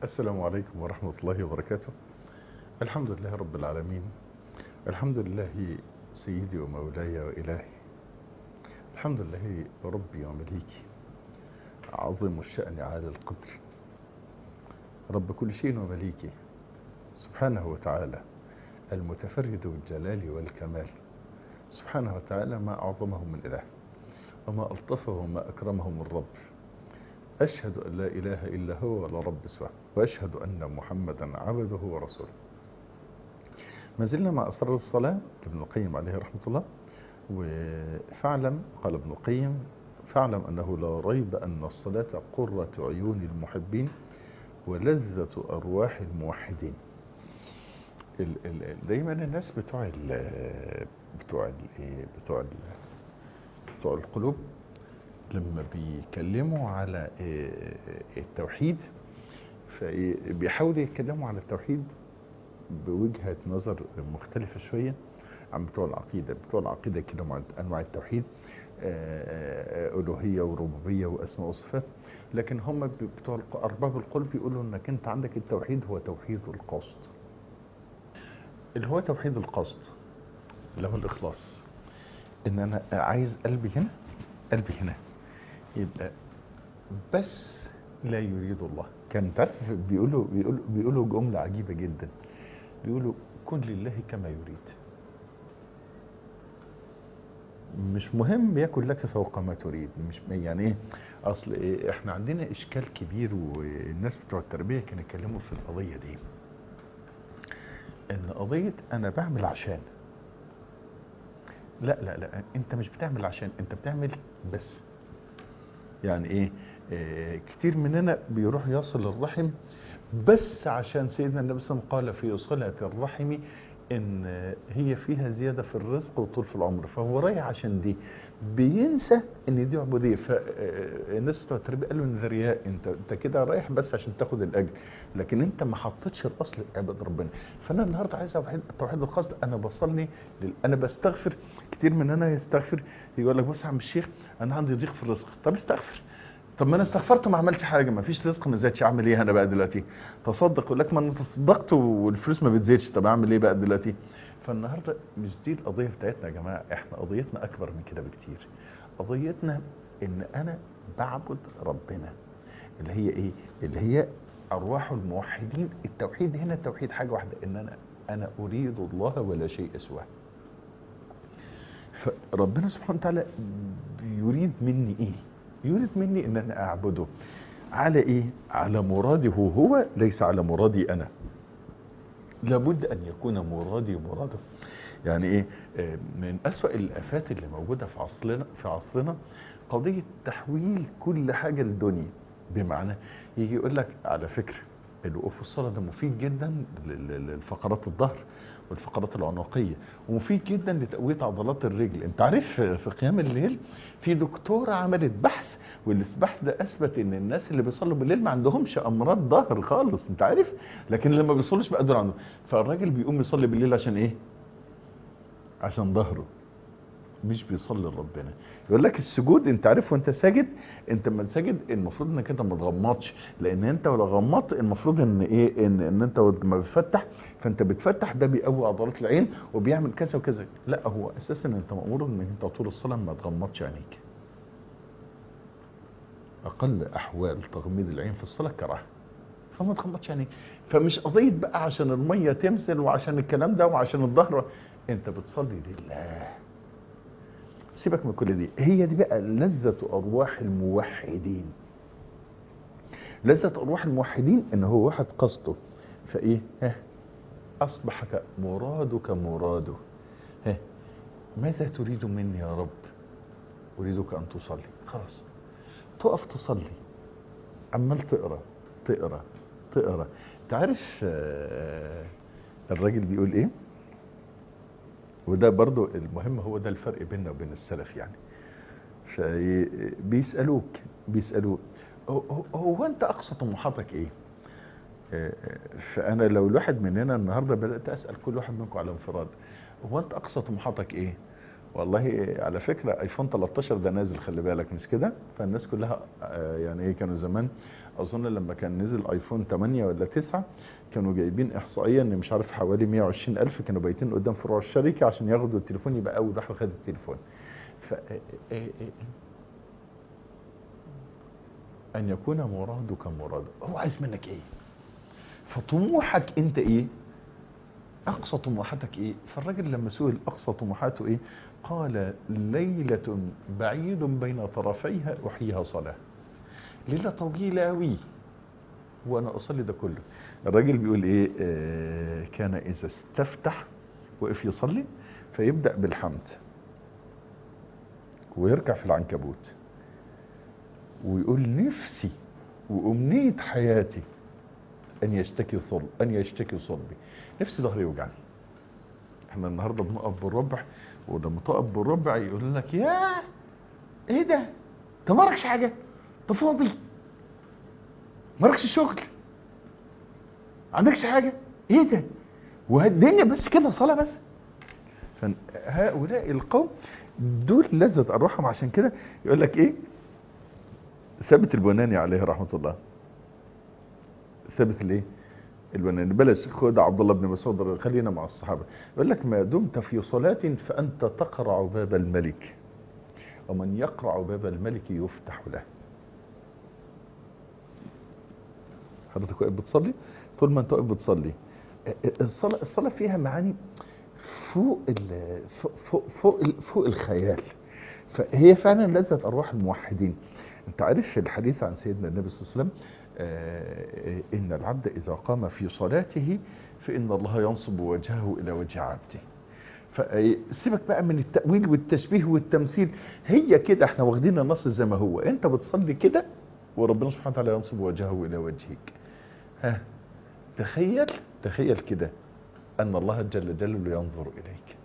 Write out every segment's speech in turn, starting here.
السلام عليكم ورحمة الله وبركاته الحمد لله رب العالمين الحمد لله سيدي ومولاي وإلهي الحمد لله ربي ومليكي عظيم الشأن عالي القدر رب كل شيء ومليكي سبحانه وتعالى المتفرد بالجلال والكمال سبحانه وتعالى ما أعظمه من إله وما ألطفه وما أكرمه من رب أشهد أن لا إله إلا هو ولا رب سواه وأشهد أن محمدا عبده ورسوله ما زلنا مع أسرار الصلاة ابن القيم عليه رحمة الله وفعلم قال ابن القيم فاعلم أنه لا ريب أن الصلاة قرة عيون المحبين ولذة أرواح الموحدين ال ال دايما الناس بتوع ال بتوع ال بتوع ال بتوع القلوب لما بيتكلموا على التوحيد فبيحاولوا يتكلموا على التوحيد بوجهة نظر مختلفة شوية عن بتوع العقيدة بتوع العقيدة يتكلموا عن أنواع التوحيد ألوهية وربوبية وأسماء وصفات لكن هم بتوع أرباب القلب بيقولوا أنك أنت عندك التوحيد هو توحيد القصد اللي هو توحيد القصد اللي هو الإخلاص إن أنا عايز قلبي هنا قلبي هنا يبقى بس لا يريد الله كان تعرف بيقولوا بيقولوا بيقولوا جملة عجيبة جدا بيقولوا كن لله كما يريد مش مهم يكن لك فوق ما تريد مش يعني ايه اصل إيه احنا عندنا اشكال كبير والناس بتوع التربيه كانوا يتكلموا في القضيه دي ان قضيه انا بعمل عشان لا لا لا انت مش بتعمل عشان انت بتعمل بس يعني ايه, إيه كتير مننا بيروح يصل الرحم بس عشان سيدنا النبي صلى الله عليه وسلم قال في صلة الرحم ان هي فيها زيادة في الرزق وطول في العمر فهو رايح عشان دي بينسى ان دي عبودية فالناس بتوع التربية قالوا ان ده رياء انت انت كده رايح بس عشان تاخد الاجر لكن انت ما حطيتش الاصل عباد ربنا فانا النهارده عايز توحيد توحيد القصد انا بصلني لل... انا بستغفر كتير مننا يستغفر يقول لك بص يا عم الشيخ انا عندي ضيق في الرزق طب استغفر طب ما انا استغفرت وما عملتش حاجه ما فيش رزق ما زادش اعمل ايه انا بقى دلوقتي تصدق يقول لك ما انا تصدقت والفلوس ما بتزيدش طب اعمل ايه بقى دلوقتي فالنهارده مش دي القضيه بتاعتنا يا جماعه احنا قضيتنا اكبر من كده بكتير قضيتنا ان انا بعبد ربنا اللي هي ايه اللي هي ارواح الموحدين التوحيد هنا التوحيد حاجه واحده ان انا انا اريد الله ولا شيء سواه فربنا سبحانه وتعالى يريد مني ايه يريد مني ان انا اعبده على ايه على مراده هو ليس على مرادي انا لابد ان يكون مرادي مراده يعني ايه من اسوأ الافات اللي موجودة في عصرنا في عصرنا قضية تحويل كل حاجة للدنيا بمعنى يجي يقول لك على فكرة الوقوف في الصلاة ده مفيد جدا لفقرات الظهر والفقرات العنقية ومفيد جدا لتقوية عضلات الرجل انت عارف في قيام الليل في دكتورة عملت بحث والبحث ده اثبت ان الناس اللي بيصلوا بالليل ما عندهمش امراض ظهر خالص انت عارف لكن لما بيصلوش بقى دول عندهم فالراجل بيقوم يصلي بالليل عشان ايه عشان ظهره مش بيصلي لربنا يقول لك السجود انت عارف وانت ساجد انت لما تسجد المفروض انك انت ما تغمضش لان انت لو غمضت المفروض ان ايه ان, ان انت لما بتفتح فانت بتفتح ده بيقوي عضلات العين وبيعمل كذا وكذا لا هو اساسا انت مامور ان انت طول الصلاه ما تغمضش عينيك اقل احوال تغميض العين في الصلاه كراهه فما تغمضش عينيك فمش قضيه بقى عشان الميه تنزل وعشان الكلام ده وعشان الظهر انت بتصلي لله سيبك من كل دي هي دي بقى لذة أرواح الموحدين لذة أرواح الموحدين إن هو واحد قصده فإيه ها أصبح مرادك مراده ها ماذا تريد مني يا رب أريدك أن تصلي خلاص تقف تصلي عمال تقرا تقرا تقرا تعرف الراجل بيقول ايه وده برضو المهم هو ده الفرق بيننا وبين السلف يعني بيسألوك بيسألوك هو انت اقصى طموحاتك ايه فانا لو الواحد مننا النهاردة بدأت اسأل كل واحد منكم على انفراد هو انت اقصى طموحاتك ايه والله على فكرة ايفون 13 ده نازل خلي بالك مش كده فالناس كلها يعني ايه كانوا زمان اظن لما كان نزل ايفون 8 ولا 9 كانوا جايبين احصائيه ان مش عارف حوالي 120 الف كانوا بايتين قدام فروع الشركه عشان ياخدوا التليفون يبقى اول واحد خد التليفون ف ان يكون مرادك مراد هو عايز منك ايه فطموحك انت ايه اقصى طموحاتك ايه فالراجل لما سئل اقصى طموحاته ايه قال ليلة بعيد بين طرفيها احييها صلاة ليلة طويلة قوي وانا اصلي ده كله الراجل بيقول ايه آه كان اذا استفتح وقف يصلي فيبدأ بالحمد ويركع في العنكبوت ويقول نفسي وامنية حياتي ان يشتكي صلب ان يشتكي صلبي نفسي ظهري يوجعني احنا النهارده بنقف بالربع ولما تقف بالربع يقول لك يا ايه ده انت مالكش حاجه انت فاضي مالكش شغل عندكش حاجه ايه ده والدنيا بس كده صلاه بس فهؤلاء القوم دول لذة ارواحهم عشان كده يقول لك ايه ثابت البناني عليه رحمه الله ثابت الايه البناني بلاش خد عبد الله بن مسعود خلينا مع الصحابه يقول لك ما دمت في صلاه فانت تقرع باب الملك ومن يقرع باب الملك يفتح له حضرتك واقف بتصلي طول ما انت واقف بتصلي الصلاه الصلاه فيها معاني فوق ال فوق فوق فوق, فوق الخيال فهي فعلا لذة ارواح الموحدين انت عارف الحديث عن سيدنا النبي صلى الله عليه وسلم آه ان العبد اذا قام في صلاته فان الله ينصب وجهه الى وجه عبده فسيبك بقى من التأويل والتشبيه والتمثيل هي كده احنا واخدين النص زي ما هو انت بتصلي كده وربنا سبحانه وتعالى ينصب وجهه الى وجهك ها تخيل تخيل كده ان الله جل جلاله ينظر اليك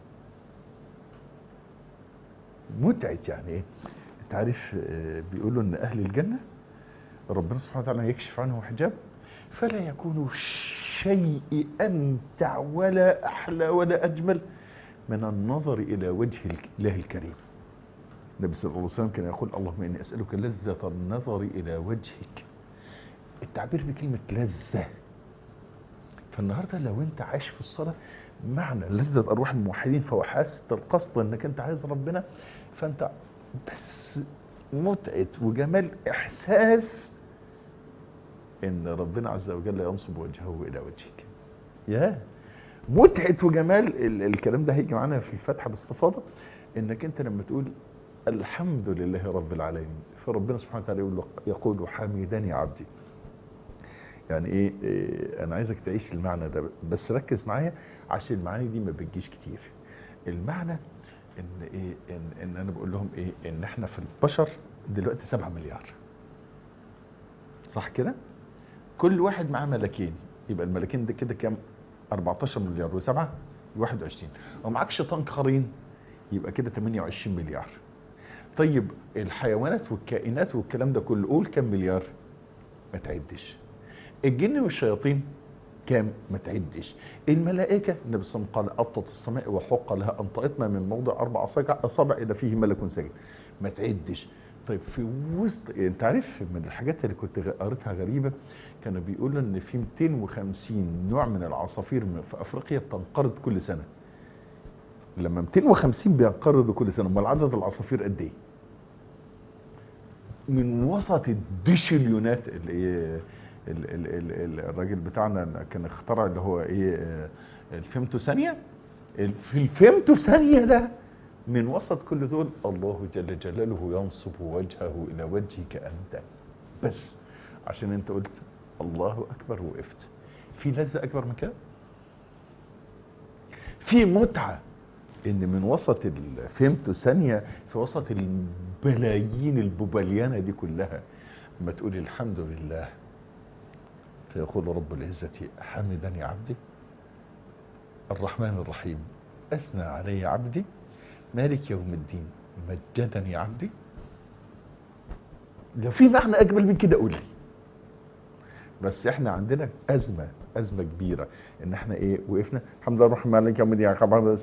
متعت يعني ايه انت عارف بيقولوا ان اهل الجنه ربنا سبحانه وتعالى يكشف عنه حجاب فلا يكون شيء امتع ولا احلى ولا اجمل من النظر الى وجه الله الكريم النبي صلى الله عليه وسلم كان يقول اللهم اني اسالك لذه النظر الى وجهك التعبير بكلمه لذه فالنهارده لو انت عايش في الصلاه معنى لذه ارواح الموحدين فوحاسه القصد انك انت عايز ربنا فانت بس متعه وجمال احساس ان ربنا عز وجل ينصب وجهه الى وجهك يا متعه وجمال ال الكلام ده هيجي معانا في الفتحه باستفاضه انك انت لما تقول الحمد لله رب العالمين فربنا سبحانه وتعالى يقول يقول حمدني عبدي يعني ايه, إيه انا عايزك تعيش المعنى ده بس ركز معايا عشان المعاني دي ما بتجيش كتير المعنى ان ايه ان, ان انا بقول لهم ايه ان احنا في البشر دلوقتي 7 مليار صح كده كل واحد معاه ملكين يبقى الملكين ده كده كام 14 مليار و7 21 ومعاك شيطان قرين يبقى كده 28 مليار طيب الحيوانات والكائنات والكلام ده كله قول كام مليار ما تعدش الجن والشياطين كام ما تعدش الملائكة النبي صلى الله عليه وسلم قال أطت السماء وحق لها أن تطمع من موضع أربع أصابع إذا فيه ملك ساجد ما تعدش طيب في وسط انت عارف من الحاجات اللي كنت قريتها غريبه كانوا بيقولوا ان في 250 نوع من العصافير في افريقيا بتنقرض كل سنه لما 250 بينقرضوا كل سنه امال عدد العصافير قد ايه من وسط الديشليونات اللي ايه ال ال ال الراجل بتاعنا كان اخترع اللي هو ايه الفيمتو ثانيه في الفيمتو ثانيه ده من وسط كل دول الله جل جلاله ينصب وجهه الى وجهك انت بس عشان انت قلت الله اكبر وقفت في لذة اكبر من كده في متعة ان من وسط فهمته ثانية في وسط البلايين الببليانة دي كلها ما تقولي الحمد لله فيقول رب العزة حمدني عبدي الرحمن الرحيم أثنى علي عبدي مالك يوم الدين مجدني عبدي لو في معنى اجمل من كده قول لي بس احنا عندنا ازمه ازمه كبيره ان احنا ايه وقفنا الحمد لله الرحمن مالك يوم الدين خبر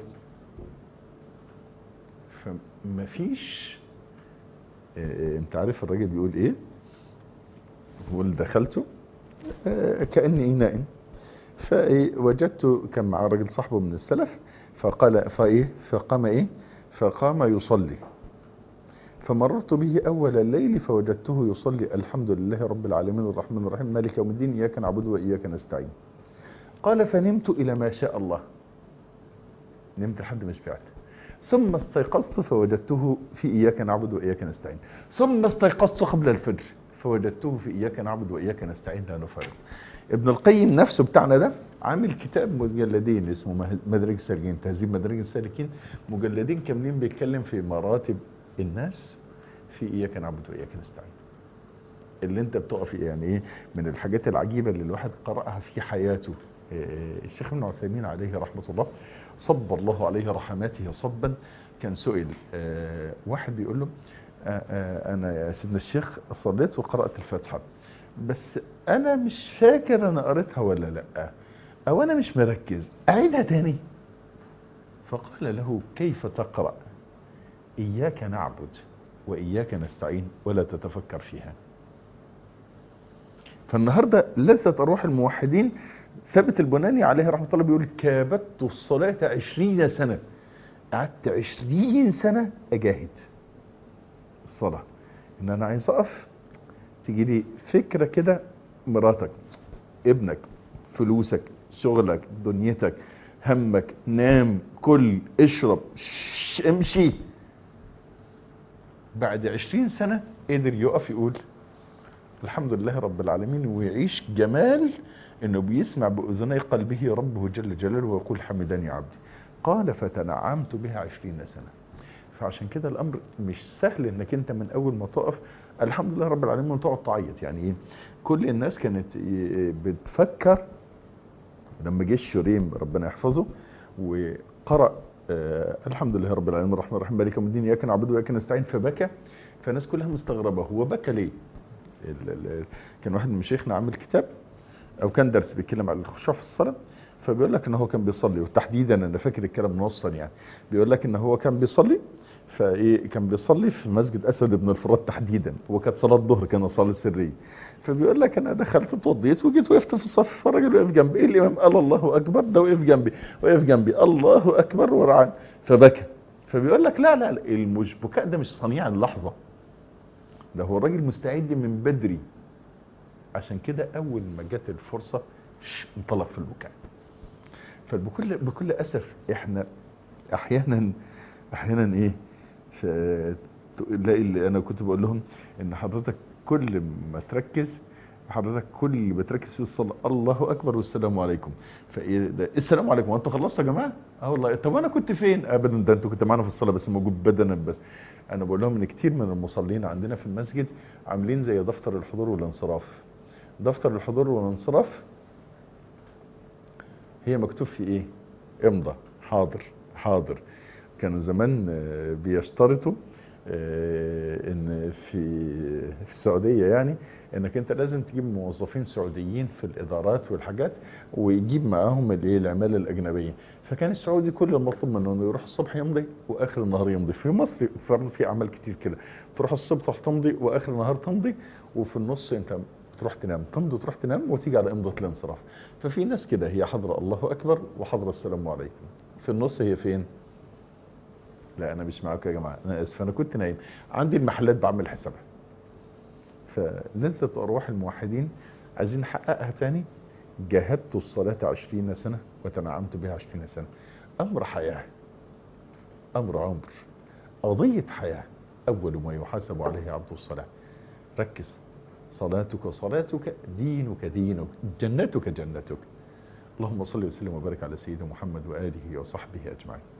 فمفيش إيه انت عارف الراجل بيقول ايه بقول دخلت آه، كأني نائم فوجدت كان مع راجل صاحبه من السلف فقال فايه فقام ايه فقام يصلي فمررت به اول الليل فوجدته يصلي الحمد لله رب العالمين الرحمن الرحيم مالك يوم الدين اياك نعبد واياك نستعين قال فنمت الى ما شاء الله نمت لحد ما شبعت ثم استيقظت فوجدته في اياك نعبد واياك نستعين ثم استيقظت قبل الفجر فوجدته في اياك نعبد واياك نستعين لا نفرق ابن القيم نفسه بتاعنا ده عامل كتاب مجلدين اسمه مه- مدرج السالكين تهذيب مدرج السالكين مجلدين كاملين بيتكلم في مراتب الناس في اياك نعبد واياك نستعين اللي انت بتقف يعني ايه من الحاجات العجيبه اللي الواحد قراها في حياته إيه، الشيخ ابن عثيمين عليه رحمه الله صب الله عليه رحماته صبا كان سئل آه، واحد بيقول له آه، آه، انا يا سيدنا الشيخ صليت وقرات الفاتحه بس انا مش فاكر انا قريتها ولا لا او انا مش مركز اعيدها تاني فقال له كيف تقرا اياك نعبد واياك نستعين ولا تتفكر فيها فالنهارده لذة أرواح الموحدين ثابت البناني عليه رحمة الله بيقول كابدت الصلاة عشرين سنة قعدت عشرين سنة أجاهد الصلاة إن أنا عايز أقف تيجي لي فكرة كده مراتك ابنك فلوسك شغلك دنيتك همك نام كل اشرب شش، امشي بعد عشرين سنة قدر يقف يقول الحمد لله رب العالمين ويعيش جمال انه بيسمع باذني قلبه ربه جل جلاله ويقول حمدني عبدي قال فتنعمت بها عشرين سنة فعشان كده الامر مش سهل انك انت من اول ما تقف الحمد لله رب العالمين وتقعد تعيط يعني ايه كل الناس كانت ي- بتفكر لما جه الشريم ربنا يحفظه وقرأ آه الحمد لله رب العالمين الرحمن الرحيم مالك يوم الدين اياك نعبد واياك نستعين فبكى فالناس كلها مستغربه هو بكى ليه؟ ال- ال- كان واحد من مشايخنا عامل كتاب او كان درس بيتكلم على الخشوع في الصلاه فبيقول لك ان هو كان بيصلي وتحديدا انا فاكر الكلام نصا يعني بيقول لك ان هو كان بيصلي فايه كان بيصلي في مسجد اسد بن الفرات تحديدا وكانت صلاه الظهر كان صلاه سريه فبيقول لك انا دخلت اتوضيت وجيت وقفت في الصف فالراجل وقف جنبي إيه الامام قال الله اكبر ده وقف جنبي وقف جنبي الله اكبر ورعان فبكى فبيقول لك لا لا لا المش بكاء ده مش صنيع اللحظه ده هو الراجل مستعد من بدري عشان كده اول ما جت الفرصه ش- انطلق في البكاء فبكل بكل اسف احنا احيانا احيانا ايه ف- تلاقي اللي انا كنت بقول لهم ان حضرتك كل ما تركز حضرتك كل اللي بتركز في الصلاه الله اكبر والسلام عليكم فايه ده السلام عليكم وانتوا خلصتوا يا جماعه اه والله طب انا كنت فين ابدا ده انتوا كنت معانا في الصلاه بس موجود بدنا بس انا بقول لهم ان كتير من المصلين عندنا في المسجد عاملين زي دفتر الحضور والانصراف دفتر الحضور والانصراف هي مكتوب في ايه امضى حاضر حاضر كان زمان آه، بيشترطوا آه، ان في في السعوديه يعني انك انت لازم تجيب موظفين سعوديين في الادارات والحاجات ويجيب معاهم الايه العماله الاجنبيه فكان السعودي كل المطلوب منه انه يروح الصبح يمضي واخر النهار يمضي في مصر فرض في اعمال كتير كده تروح الصبح تمضي واخر النهار تمضي وفي النص انت تروح تنام تمضي تروح تنام وتيجي على امضه الانصراف ففي ناس كده هي حضره الله اكبر وحضره السلام عليكم في النص هي فين لا انا مش معاكم يا جماعه انا اسف انا كنت نايم عندي المحلات بعمل حسابها فلذة ارواح الموحدين عايزين نحققها تاني جاهدت الصلاة عشرين سنة وتنعمت بها عشرين سنة امر حياة امر عمر قضية حياة اول ما يحاسب عليه عبد الصلاة ركز صلاتك صلاتك دينك دينك جنتك جنتك اللهم صل وسلم وبارك على سيدنا محمد وآله وصحبه أجمعين